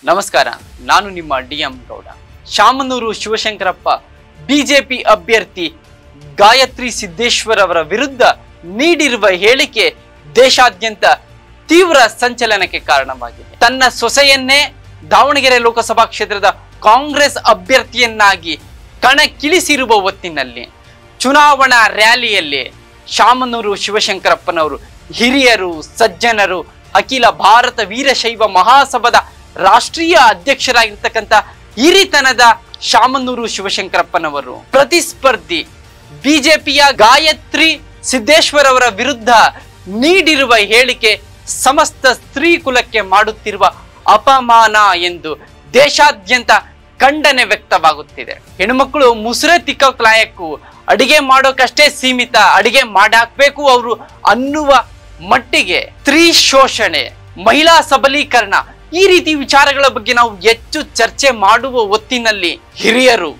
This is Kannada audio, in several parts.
ನಮಸ್ಕಾರ ನಾನು ನಿಮ್ಮ D M Gowda Shamanur Shivashankarappa BJP ಅಭ್ಯರ್ಥಿ ಗಾಯತ್ರಿ ಸಿದ್ದೇಶ್ವರ್ ಅವರ ವಿರುದ್ಧ ನೀಡಿರುವ ಹೇಳಿಕೆ ದೇಶಾದ್ಯಂತ ತೀವ್ರ ಸಂಚಲನಕ್ಕೆ ಕಾರಣವಾಗಿದೆ ತನ್ನ ಸೊಸೆಯನ್ನೇ ದಾವಣಗೆರೆ ಲೋಕಸಭಾ ಕ್ಷೇತ್ರದ ಕಾಂಗ್ರೆಸ್ ಅಭ್ಯರ್ಥಿಯನ್ನಾಗಿ ಕಣಕ್ಕಿಳಿಸಿರುವ ಹೊತ್ತಿನಲ್ಲಿ ಚುನಾವಣಾ ರ್ಯಾಲಿಯಲ್ಲಿ ಶಾಮನೂರು ಶಿವಶಂಕರಪ್ಪನವರು ಹಿರಿಯರು ಸಜ್ಜನರು ಅಖಿಲ ಭಾರತ ವೀರಶೈವ ಮಹಾಸಭಾದ ರಾಷ್ಟ್ರೀಯ ಅಧ್ಯಕ್ಷರಾಗಿರ್ತಕ್ಕಂಥ ಹಿರಿತನದ ಶಾಮನೂರು ಶಿವಶಂಕರಪ್ಪನವರು ಪ್ರತಿಸ್ಪರ್ಧಿ ಬಿಜೆಪಿಯ ಗಾಯತ್ರಿ ಸಿದ್ದೇಶ್ವರ್ ಅವರ ವಿರುದ್ಧ ನೀಡಿರುವ ಹೇಳಿಕೆ ಸಮಸ್ತ ಸ್ತ್ರೀ ಕುಲಕ್ಕೆ ಮಾಡುತ್ತಿರುವ ಅಪಮಾನ ಎಂದು ದೇಶಾದ್ಯಂತ ಖಂಡನೆ ವ್ಯಕ್ತವಾಗುತ್ತಿದೆ ಹೆಣ್ಮಕ್ಳು ಮುಸುರೆ ತಿಕ್ಕೋಕ್ ಲಾಯಕ್ಕು ಅಡಿಗೆ ಮಾಡೋಕಷ್ಟೇ ಸೀಮಿತ ಅಡಿಗೆ ಮಾಡಾಕ್ಬೇಕು ಅವರು ಅನ್ನುವ ಮಟ್ಟಿಗೆ ಸ್ತ್ರೀ ಶೋಷಣೆ ಮಹಿಳಾ ಸಬಲೀಕರಣ ಈ ರೀತಿ ವಿಚಾರಗಳ ಬಗ್ಗೆ ನಾವು ಹೆಚ್ಚು ಚರ್ಚೆ ಮಾಡುವ ಹೊತ್ತಿನಲ್ಲಿ ಹಿರಿಯರು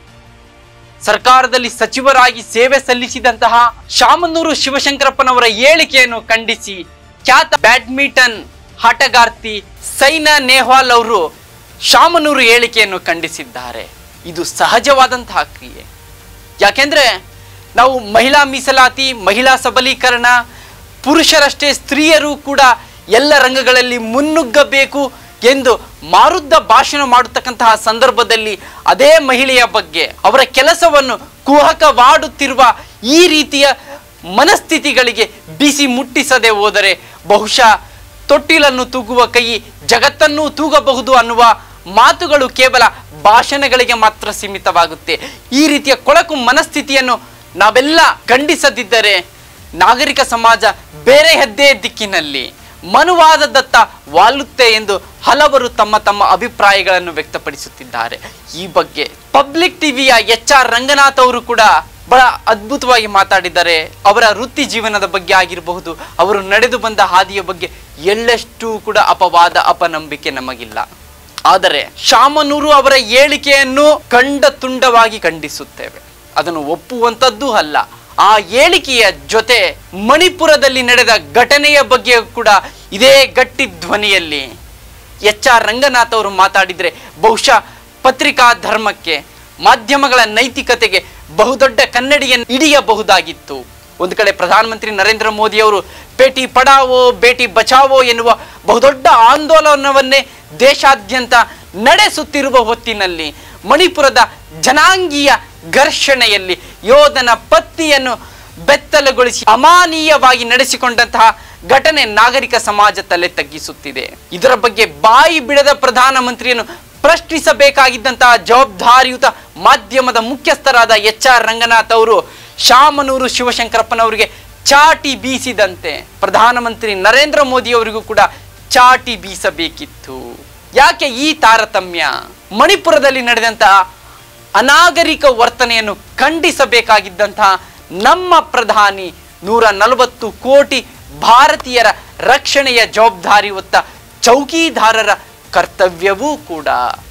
ಸರ್ಕಾರದಲ್ಲಿ ಸಚಿವರಾಗಿ ಸೇವೆ ಸಲ್ಲಿಸಿದಂತಹ ಶಾಮನೂರು ಶಿವಶಂಕರಪ್ಪನವರ ಹೇಳಿಕೆಯನ್ನು ಖಂಡಿಸಿ ಖ್ಯಾತ ಬ್ಯಾಡ್ಮಿಂಟನ್ ಆಟಗಾರ್ತಿ ಸೈನಾ ನೆಹ್ವಾಲ್ ಅವರು ಶಾಮನೂರು ಹೇಳಿಕೆಯನ್ನು ಖಂಡಿಸಿದ್ದಾರೆ ಇದು ಸಹಜವಾದಂತಹ ಕ್ರಿಯೆ ಯಾಕೆಂದ್ರೆ ನಾವು ಮಹಿಳಾ ಮೀಸಲಾತಿ ಮಹಿಳಾ ಸಬಲೀಕರಣ ಪುರುಷರಷ್ಟೇ ಸ್ತ್ರೀಯರು ಕೂಡ ಎಲ್ಲ ರಂಗಗಳಲ್ಲಿ ಮುನ್ನುಗ್ಗಬೇಕು ಎಂದು ಮಾರುದ್ದ ಭಾಷಣ ಮಾಡತಕ್ಕಂತಹ ಸಂದರ್ಭದಲ್ಲಿ ಅದೇ ಮಹಿಳೆಯ ಬಗ್ಗೆ ಅವರ ಕೆಲಸವನ್ನು ಕುಹಕವಾಡುತ್ತಿರುವ ಈ ರೀತಿಯ ಮನಸ್ಥಿತಿಗಳಿಗೆ ಬಿಸಿ ಮುಟ್ಟಿಸದೆ ಹೋದರೆ ಬಹುಶಃ ತೊಟ್ಟಿಲನ್ನು ತೂಗುವ ಕೈ ಜಗತ್ತನ್ನು ತೂಗಬಹುದು ಅನ್ನುವ ಮಾತುಗಳು ಕೇವಲ ಭಾಷಣಗಳಿಗೆ ಮಾತ್ರ ಸೀಮಿತವಾಗುತ್ತೆ ಈ ರೀತಿಯ ಕೊಳಕು ಮನಸ್ಥಿತಿಯನ್ನು ನಾವೆಲ್ಲ ಖಂಡಿಸದಿದ್ದರೆ ನಾಗರಿಕ ಸಮಾಜ ಬೇರೆ ಹೆದ್ದೆ ದಿಕ್ಕಿನಲ್ಲಿ ಮನುವಾದದತ್ತ ವಾಲುತ್ತೆ ಎಂದು ಹಲವರು ತಮ್ಮ ತಮ್ಮ ಅಭಿಪ್ರಾಯಗಳನ್ನು ವ್ಯಕ್ತಪಡಿಸುತ್ತಿದ್ದಾರೆ ಈ ಬಗ್ಗೆ ಪಬ್ಲಿಕ್ ಟಿವಿಯ ಎಚ್ ಆರ್ ರಂಗನಾಥ್ ಅವರು ಕೂಡ ಬಹಳ ಅದ್ಭುತವಾಗಿ ಮಾತಾಡಿದ್ದಾರೆ ಅವರ ವೃತ್ತಿ ಜೀವನದ ಬಗ್ಗೆ ಆಗಿರಬಹುದು ಅವರು ನಡೆದು ಬಂದ ಹಾದಿಯ ಬಗ್ಗೆ ಎಳ್ಳಷ್ಟು ಕೂಡ ಅಪವಾದ ಅಪನಂಬಿಕೆ ನಮಗಿಲ್ಲ ಆದರೆ ಶಾಮನೂರು ಅವರ ಹೇಳಿಕೆಯನ್ನು ಕಂಡ ತುಂಡವಾಗಿ ಖಂಡಿಸುತ್ತೇವೆ ಅದನ್ನು ಒಪ್ಪುವಂಥದ್ದು ಅಲ್ಲ ಆ ಹೇಳಿಕೆಯ ಜೊತೆ ಮಣಿಪುರದಲ್ಲಿ ನಡೆದ ಘಟನೆಯ ಬಗ್ಗೆ ಕೂಡ ಇದೇ ಗಟ್ಟಿ ಧ್ವನಿಯಲ್ಲಿ ಎಚ್ ಆರ್ ರಂಗನಾಥ್ ಅವರು ಮಾತಾಡಿದರೆ ಬಹುಶಃ ಪತ್ರಿಕಾ ಧರ್ಮಕ್ಕೆ ಮಾಧ್ಯಮಗಳ ನೈತಿಕತೆಗೆ ಬಹುದೊಡ್ಡ ಕನ್ನಡಿಯನ್ನು ಹಿಡಿಯಬಹುದಾಗಿತ್ತು ಒಂದು ಕಡೆ ಪ್ರಧಾನಮಂತ್ರಿ ನರೇಂದ್ರ ಮೋದಿ ಅವರು ಬೇಟಿ ಪಡಾವೋ ಬೇಟಿ ಬಚಾವೋ ಎನ್ನುವ ಬಹುದೊಡ್ಡ ಆಂದೋಲನವನ್ನೇ ದೇಶಾದ್ಯಂತ ನಡೆಸುತ್ತಿರುವ ಹೊತ್ತಿನಲ್ಲಿ ಮಣಿಪುರದ ಜನಾಂಗೀಯ ಘರ್ಷಣೆಯಲ್ಲಿ ಯೋಧನ ಪತ್ನಿಯನ್ನು ಬೆತ್ತಲುಗೊಳಿಸಿ ಅಮಾನೀಯವಾಗಿ ನಡೆಸಿಕೊಂಡಂತಹ ಘಟನೆ ನಾಗರಿಕ ಸಮಾಜ ತಲೆ ತಗ್ಗಿಸುತ್ತಿದೆ ಇದರ ಬಗ್ಗೆ ಬಾಯಿ ಬಿಡದ ಪ್ರಧಾನಮಂತ್ರಿಯನ್ನು ಪ್ರಶ್ನಿಸಬೇಕಾಗಿದ್ದಂತಹ ಜವಾಬ್ದಾರಿಯುತ ಮಾಧ್ಯಮದ ಮುಖ್ಯಸ್ಥರಾದ ಎಚ್ ಆರ್ ರಂಗನಾಥ್ ಅವರು ಶಾಮನೂರು ಶಿವಶಂಕರಪ್ಪನವರಿಗೆ ಚಾಟಿ ಬೀಸಿದಂತೆ ಪ್ರಧಾನಮಂತ್ರಿ ನರೇಂದ್ರ ಮೋದಿ ಅವರಿಗೂ ಕೂಡ ಚಾಟಿ ಬೀಸಬೇಕಿತ್ತು ಯಾಕೆ ಈ ತಾರತಮ್ಯ ಮಣಿಪುರದಲ್ಲಿ ನಡೆದಂತಹ ಅನಾಗರಿಕ ವರ್ತನೆಯನ್ನು ಖಂಡಿಸಬೇಕಾಗಿದ್ದಂತಹ ನಮ್ಮ ಪ್ರಧಾನಿ ನೂರ ನಲವತ್ತು ಕೋಟಿ ಭಾರತೀಯರ ರಕ್ಷಣೆಯ ಜವಾಬ್ದಾರಿ ಹೊತ್ತ ಚೌಕಿದಾರರ ಕರ್ತವ್ಯವೂ ಕೂಡ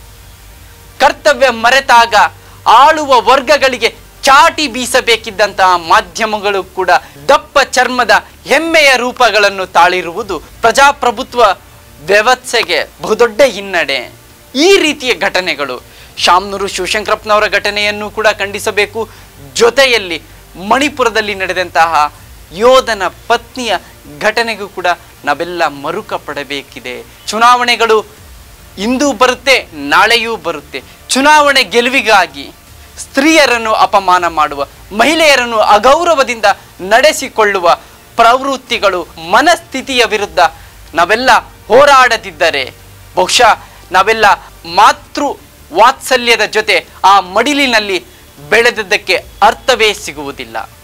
ಕರ್ತವ್ಯ ಮರೆತಾಗ ಆಳುವ ವರ್ಗಗಳಿಗೆ ಚಾಟಿ ಬೀಸಬೇಕಿದ್ದಂತಹ ಮಾಧ್ಯಮಗಳು ಕೂಡ ದಪ್ಪ ಚರ್ಮದ ಹೆಮ್ಮೆಯ ರೂಪಗಳನ್ನು ತಾಳಿರುವುದು ಪ್ರಜಾಪ್ರಭುತ್ವ ವ್ಯವಸ್ಥೆಗೆ ಬಹುದೊಡ್ಡ ಹಿನ್ನಡೆ ಈ ರೀತಿಯ ಘಟನೆಗಳು ಶಾಮ್ನೂರು ಶಿವಶಂಕರಪ್ಪನವರ ಘಟನೆಯನ್ನು ಕೂಡ ಖಂಡಿಸಬೇಕು ಜೊತೆಯಲ್ಲಿ ಮಣಿಪುರದಲ್ಲಿ ನಡೆದಂತಹ ಯೋಧನ ಪತ್ನಿಯ ಘಟನೆಗೂ ಕೂಡ ನಾವೆಲ್ಲ ಮರುಕ ಪಡಬೇಕಿದೆ ಚುನಾವಣೆಗಳು ಇಂದು ಬರುತ್ತೆ ನಾಳೆಯೂ ಬರುತ್ತೆ ಚುನಾವಣೆ ಗೆಲುವಿಗಾಗಿ ಸ್ತ್ರೀಯರನ್ನು ಅಪಮಾನ ಮಾಡುವ ಮಹಿಳೆಯರನ್ನು ಅಗೌರವದಿಂದ ನಡೆಸಿಕೊಳ್ಳುವ ಪ್ರವೃತ್ತಿಗಳು ಮನಸ್ಥಿತಿಯ ವಿರುದ್ಧ ನಾವೆಲ್ಲ ಹೋರಾಡದಿದ್ದರೆ ಬಹುಶಃ ನಾವೆಲ್ಲ ಮಾತೃ ವಾತ್ಸಲ್ಯದ ಜೊತೆ ಆ ಮಡಿಲಿನಲ್ಲಿ ಬೆಳೆದದ್ದಕ್ಕೆ ಅರ್ಥವೇ ಸಿಗುವುದಿಲ್ಲ